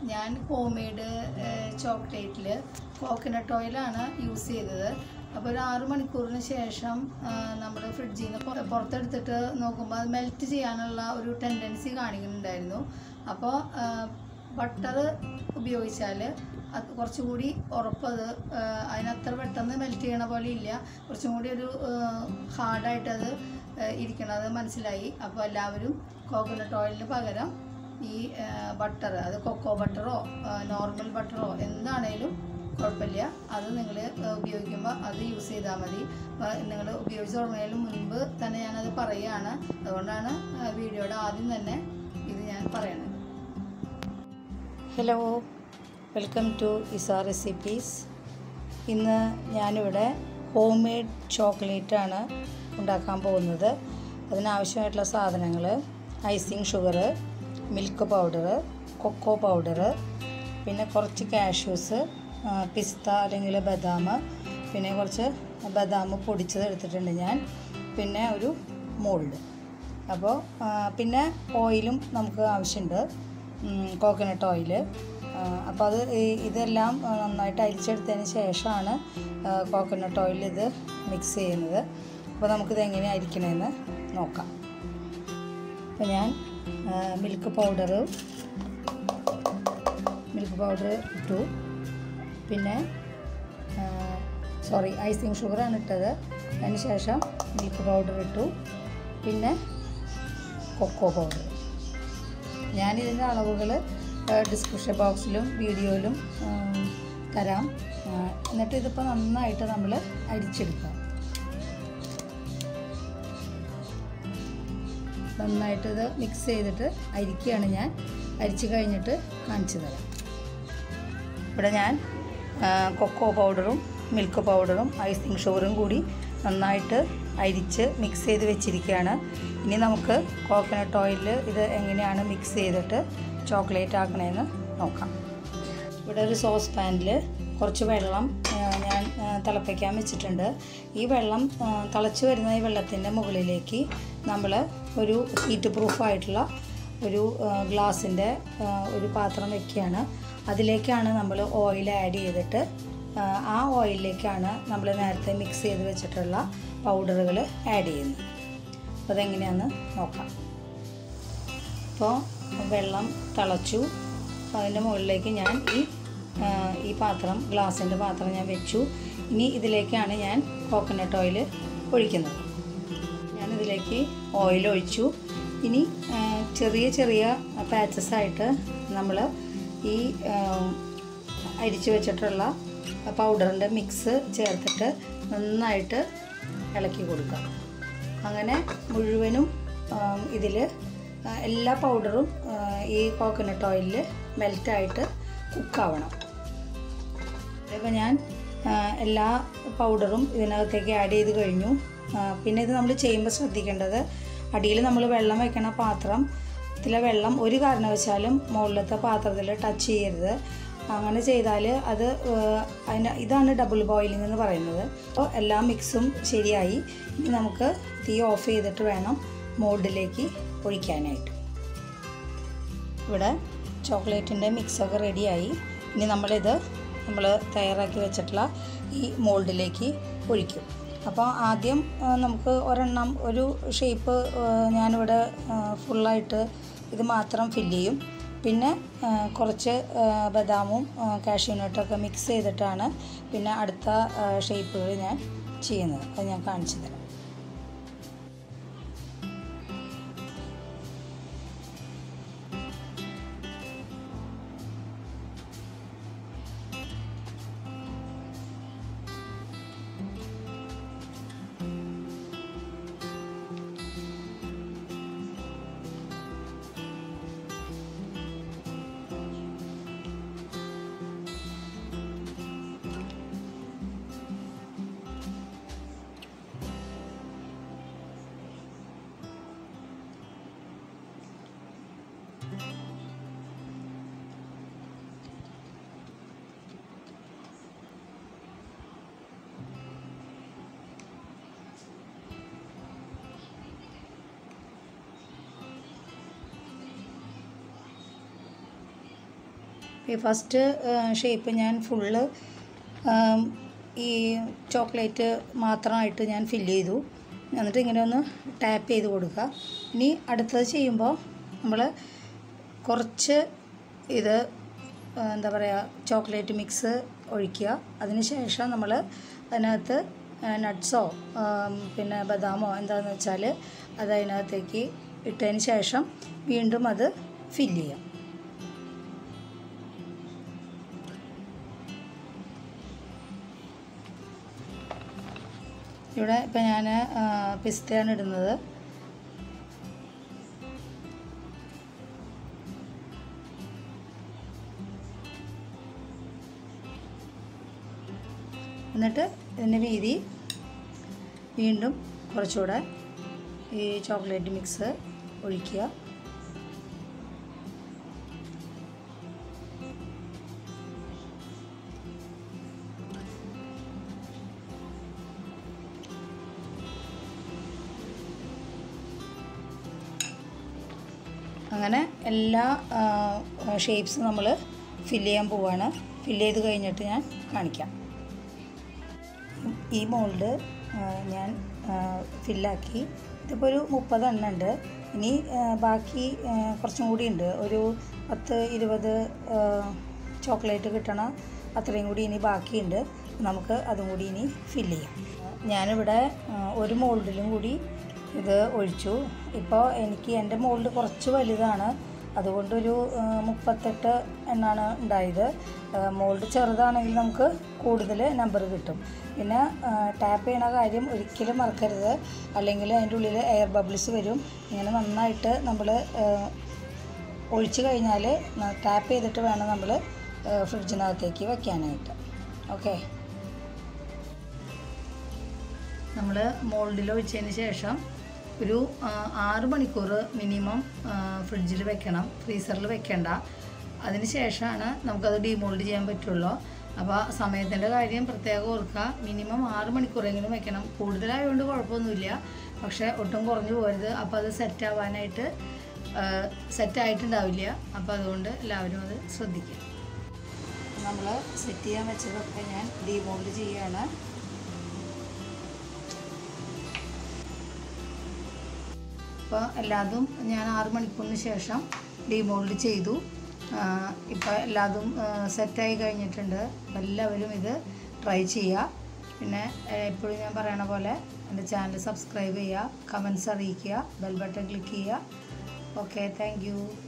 ഞാൻ home made ചോക്ലേറ്റിൽ coconut ഓയിലാണ് യൂസ് ചെയ്തത് അപ്പോൾ ഒരു ആറ് മണിക്കൂറിന് ശേഷം നമ്മൾ ഫ്രിഡ്ജിൽ നിന്ന് പുറത്തെടുത്തിട്ട് നോക്കുമ്പോൾ അത് മെൽറ്റ് ചെയ്യാനുള്ള ഒരു ടെൻഡൻസി കാണിക്കുന്നുണ്ടായിരുന്നു അപ്പോൾ ബട്ടർ ഉപയോഗിച്ചാൽ അത് കുറച്ചുകൂടി ഉറപ്പത് ആ, അതിനത്ര പെട്ടെന്ന് മെൽറ്റ് ചെയ്യണ പോലെ ഇല്ല കുറച്ചും കൂടി ഒരു ഹാർഡായിട്ട് അത് ഇരിക്കണത് മനസ്സിലായി അപ്പോൾ എല്ലാവരും കോക്കനട്ട് ഓയിലിന് പകരം ഈ ബട്ടർ അത് കൊക്കോ ബട്ടറോ നോർമൽ ബട്ടറോ എന്താണേലും കുഴപ്പമില്ല അത് നിങ്ങൾ ഉപയോഗിക്കുമ്പോൾ അത് യൂസ് ചെയ്താൽ മതി നിങ്ങൾ ഉപയോഗിച്ച് തുടങ്ങുന്നതിന് മുൻപ് തന്നെ ഞാനത് പറയുകയാണ് അതുകൊണ്ടാണ് ആ, വീഡിയോയുടെ ആദ്യം തന്നെ ഇത് ഞാൻ പറയണത് hello welcome to Isa recipes ഇന്ന് ഞാനിവിടെ ഹോം മെയ്ഡ് ചോക്ലേറ്റാണ് ഉണ്ടാക്കാൻ പോകുന്നത് അതിനാവശ്യമായിട്ടുള്ള സാധനങ്ങൾ icing sugar milk powder cocoa powder പിന്നെ കുറച്ച് കാഷ്യൂസ് പിസ്ത അല്ലെങ്കിൽ ബദാം പിന്നെ കുറച്ച് ബദാം പൊടിച്ചത് എടുത്തിട്ടുണ്ട് ഞാൻ പിന്നെ ഒരു മോൾഡ് അപ്പോൾ പിന്നെ ഓയിലും നമുക്ക് ആവശ്യമുണ്ട് കോക്കനട്ട് ഓയിൽ അപ്പോൾ അത് ഈ- ഇതെല്ലാം ആ, നന്നായിട്ട് അരിച്ചെടുത്തതിന് ശേഷമാണ് കോക്കനട്ട് ഓയിൽ ഇത് മിക്സ് ചെയ്യുന്നത് അപ്പോൾ നമുക്കിത് എങ്ങനെ അരിക്കണമെന്ന് നോക്കാം അപ്പോൾ ഞാൻ മിൽക്ക് പൗഡർ മിൽക്ക് പൗഡർ ഇട്ടു പിന്നെ സോറി ഐസിങ് ഷുഗറാണ് ഇട്ടത് അതിന് ശേഷം മിൽക്ക് പൗഡർ ഇട്ടു പിന്നെ കൊക്കോ പൗഡർ ഞാനിതിൻ്റെ അളവുകൾ ഡിസ്ക്രിപ്ഷൻ ബോക്സിലും വീഡിയോയിലും ഉം, തരാം ആ, എന്നിട്ട് ഇതിപ്പോൾ നന്നായിട്ട് നമ്മൾ അരിച്ചെടുക്കാം നന്നായിട്ട് ഇത് മിക്സ് ചെയ്തിട്ട് അരിക്കുകയാണ് ഞാൻ അരിച്ച് കഴിഞ്ഞിട്ട് കാണിച്ചു തരാം ഇവിടെ ഞാൻ ആ, കൊക്കോ പൗഡറും മിൽക്ക് പൗഡറും ഐസിങ് ഷുഗറും കൂടി നന്നായിട്ട് അരിച്ച് മിക്സ് ചെയ്ത് വെച്ചിരിക്കുകയാണ് ഇനി നമുക്ക് കോക്കനട്ട് ഓയിലിൽ ഇത് എങ്ങനെയാണ് മിക്സ് ചെയ്തിട്ട് ചോക്ലേറ്റ് ആക്കണതെന്ന് നോക്കാം ഇവിടെ ഒരു സോസ് പാനിൽ കുറച്ച് വെള്ളം ആ, ഞാൻ ആ, തിളപ്പിക്കാൻ വെച്ചിട്ടുണ്ട് ഈ വെള്ളം ആ, തിളച്ച് വരുന്ന ഈ വെള്ളത്തിൻ്റെ മുകളിലേക്ക് നമ്മൾ ഒരു ഹീറ്റ് പ്രൂഫായിട്ടുള്ള ഒരു ഗ്ലാസിൻ്റെ ഒരു പാത്രം വെക്കുകയാണ് അതിലേക്കാണ് നമ്മൾ ഓയിൽ ആഡ് ചെയ്തിട്ട് ആ, ആ ഓയിലിലേക്കാണ് നമ്മൾ നേരത്തെ മിക്സ് ചെയ്ത് വെച്ചിട്ടുള്ള പൗഡറുകൾ ആഡ് ചെയ്യുന്നത് അപ്പോൾ അതെങ്ങനെയാണെന്ന് നോക്കാം അപ്പോൾ വെള്ളം തിളച്ചു അപ്പോൾ അതിൻ്റെ മുകളിലേക്ക് ഞാൻ ഈ ആ, ഈ പാത്രം ഗ്ലാസിൻ്റെ പാത്രം ഞാൻ വെച്ചു ഇനി ഇതിലേക്കാണ് ഞാൻ കോക്കനട്ട് ഓയിൽ ഒഴിക്കുന്നത് ഞാനിതിലേക്ക് ഓയിൽ ഒഴിച്ചു ഇനി ആ, ചെറിയ ചെറിയ പാച്ചസ് ആയിട്ട് നമ്മൾ ഈ ആ, അരിച്ചു വെച്ചിട്ടുള്ള പൗഡറിൻ്റെ മിക്സ് ചേർത്തിട്ട് നന്നായിട്ട് ഇളക്കി കൊടുക്കാം അങ്ങനെ മുഴുവനും ഇതിൽ എല്ലാ പൗഡറും ആ, ഈ കോക്കനട്ട് ഓയിലിൽ മെൽറ്റായിട്ട് കുക്കാവണം അപ്പോൾ ഞാൻ ആ, എല്ലാ പൗഡറും ഇതിനകത്തേക്ക് ആഡ് ചെയ്ത് കഴിഞ്ഞു ആ, പിന്നെ ഇത് നമ്മൾ ചെയ്യുമ്പോൾ ശ്രദ്ധിക്കേണ്ടത് അടിയിൽ നമ്മൾ വെള്ളം വെക്കണ പാത്രം ഇതിലെ വെള്ളം ഒരു കാരണവശാലും മുകളിലത്തെ പാത്രത്തിൽ ടച്ച് ചെയ്യരുത് അങ്ങനെ ചെയ്താൽ അത് ആ, അതിന് ഇതാണ് ഡബിൾ ബോയിലിംഗ് എന്ന് പറയുന്നത് അപ്പോൾ എല്ലാ മിക്സും ശരിയായി ഇനി നമുക്ക് തീ ഓഫ് ചെയ്തിട്ട് വേണം മോൾഡിലേക്ക് ഒഴിക്കാനായിട്ട് ഇവിടെ ചോക്ലേറ്റിൻ്റെ മിക്സൊക്കെ റെഡിയായി ഇനി നമ്മളിത് നമ്മൾ തയ്യാറാക്കി വെച്ചിട്ടുള്ള ഈ മോൾഡിലേക്ക് ഒഴിക്കും അപ്പോൾ ആദ്യം ആ, നമുക്ക് ഒരെണ്ണം ഒരു ഷേപ്പ് ഞാനിവിടെ ആ, ഫുള്ളായിട്ട് ഇത് മാത്രം ഫില്ല് ചെയ്യും പിന്നെ ആ, കുറച്ച് ആ, ബദാമും കാഷ്യൂനട്ടൊക്കെ മിക്സ് ചെയ്തിട്ടാണ് പിന്നെ അടുത്ത ഷേപ്പുകൾ ഞാൻ ചെയ്യുന്നത് അത് ഞാൻ കാണിച്ചു തരാം ഈ ഫസ്റ്റ് ഷേപ്പ് ഞാൻ ഫുള്ള് ഈ ചോക്ലേറ്റ് മാത്രമായിട്ട് ഞാൻ ഫില്ല് ചെയ്തു എന്നിട്ട് ഇങ്ങനെ ഒന്ന് ടാപ്പ് ചെയ്ത് കൊടുക്കുക ഇനി അടുത്തത് ചെയ്യുമ്പോൾ നമ്മൾ കുറച്ച് ഇത് ആ, എന്താ പറയുക ചോക്ലേറ്റ് മിക്സ് ഒഴിക്കുക അതിന് ശേഷം നമ്മൾ അതിനകത്ത് നട്ട്സോ പിന്നെ ബദാമോ എന്താണെന്ന് വെച്ചാൽ അത് അതിനകത്തേക്ക് ഇട്ടതിന് ശേഷം വീണ്ടും അത് ഫില്ല് ചെയ്യാം ഇവിടെ ഇപ്പം ഞാൻ പിസ്തയാണ് ഇടുന്നത് എന്നിട്ട് ഇതിൻ്റെ വീതി വീണ്ടും കുറച്ചുകൂടെ ഈ ചോക്ലേറ്റ് മിക്സ് ഒഴിക്കുക അങ്ങനെ എല്ലാ ഷേപ്സും നമ്മൾ ഫില്ല് ചെയ്യാൻ പോവാണ് ഫില്ല് ചെയ്ത് കഴിഞ്ഞിട്ട് ഞാൻ കാണിക്കാം ഈ മോൾഡ് ഞാൻ ഫില്ലാക്കി ഇതിപ്പോൾ ഒരു മുപ്പത് എണ്ണം ഉണ്ട് ഇനി ആ, ബാക്കി ആ, കുറച്ചും കൂടി ഉണ്ട് ഒരു പത്ത് ഇരുപത് ചോക്ലേറ്റ് കിട്ടണ അത്രയും കൂടി ഇനി ബാക്കിയുണ്ട് നമുക്ക് അതും കൂടി ഇനി ഫില്ല് ചെയ്യാം ഞാനിവിടെ ആ, ഒരു മോൾഡിലും കൂടി ഇത് ഒഴിച്ചു ഇപ്പോൾ എനിക്ക് എൻ്റെ മോൾഡ് കുറച്ച് വലുതാണ് അതുകൊണ്ടൊരു ആ, മുപ്പത്തെട്ട് എണ്ണാണ് ഉണ്ടായത് ആ, മോൾഡ് ചെറുതാണെങ്കിൽ നമുക്ക് കൂടുതൽ നമ്പർ കിട്ടും പിന്നെ ടാപ്പ് ചെയ്യണ കാര്യം ഒരിക്കലും മറക്കരുത് അല്ലെങ്കിൽ അതിൻ്റെ ഉള്ളിൽ എയർ ബബിൾസ് വരും ഇങ്ങനെ നന്നായിട്ട് നമ്മൾ ഒഴിച്ച് കഴിഞ്ഞാൽ ടാപ്പ് ചെയ്തിട്ട് വേണം നമ്മൾ ഫ്രിഡ്ജിനകത്തേക്ക് വെക്കാനായിട്ട് ഓക്കെ നമ്മൾ മോൾഡിൽ ഒഴിച്ചതിന് ശേഷം ഒരു ആ, ആറ് മണിക്കൂർ മിനിമം ഫ്രിഡ്ജിൽ വെക്കണം ഫ്രീസറിൽ വെക്കണ്ട അതിന് ശേഷമാണ് നമുക്കത് ഡീമോൾഡ് ചെയ്യാൻ പറ്റുള്ളൂ അപ്പോൾ സമയത്തിൻ്റെ കാര്യം പ്രത്യേകം ഓർക്കുക മിനിമം ആറ് മണിക്കൂറെങ്കിലും വെക്കണം കൂടുതലായതുകൊണ്ട് കുഴപ്പമൊന്നുമില്ല പക്ഷേ ഒട്ടും കുറഞ്ഞു പോരുത് അപ്പോൾ അത് സെറ്റ് ആവാനായിട്ട് സെറ്റ് ആയിട്ടുണ്ടാവില്ല അപ്പോൾ അതുകൊണ്ട് എല്ലാവരും അത് ശ്രദ്ധിക്കുക നമ്മൾ സെറ്റ് ചെയ്യാൻ വെച്ചതൊക്കെ ഞാൻ ഡീമോൾഡ് ചെയ്യുകയാണ് ഇപ്പോൾ എല്ലാതും ഞാൻ ആറ് മണിക്കൂറിന് ശേഷം ഡീമോൾഡ് ചെയ്തു ഇപ്പോൾ എല്ലാതും സെറ്റായി കഴിഞ്ഞിട്ടുണ്ട് അപ്പോൾ എല്ലാവരും ഇത് ട്രൈ ചെയ്യുക പിന്നെ എപ്പോഴും ഞാൻ പറയണ പോലെ എൻ്റെ ചാനൽ സബ്സ്ക്രൈബ് ചെയ്യുക കമൻസ് അറിയിക്കുക ബെൽ ബട്ടൺ ക്ലിക്ക് ചെയ്യുക ഓക്കെ താങ്ക് യു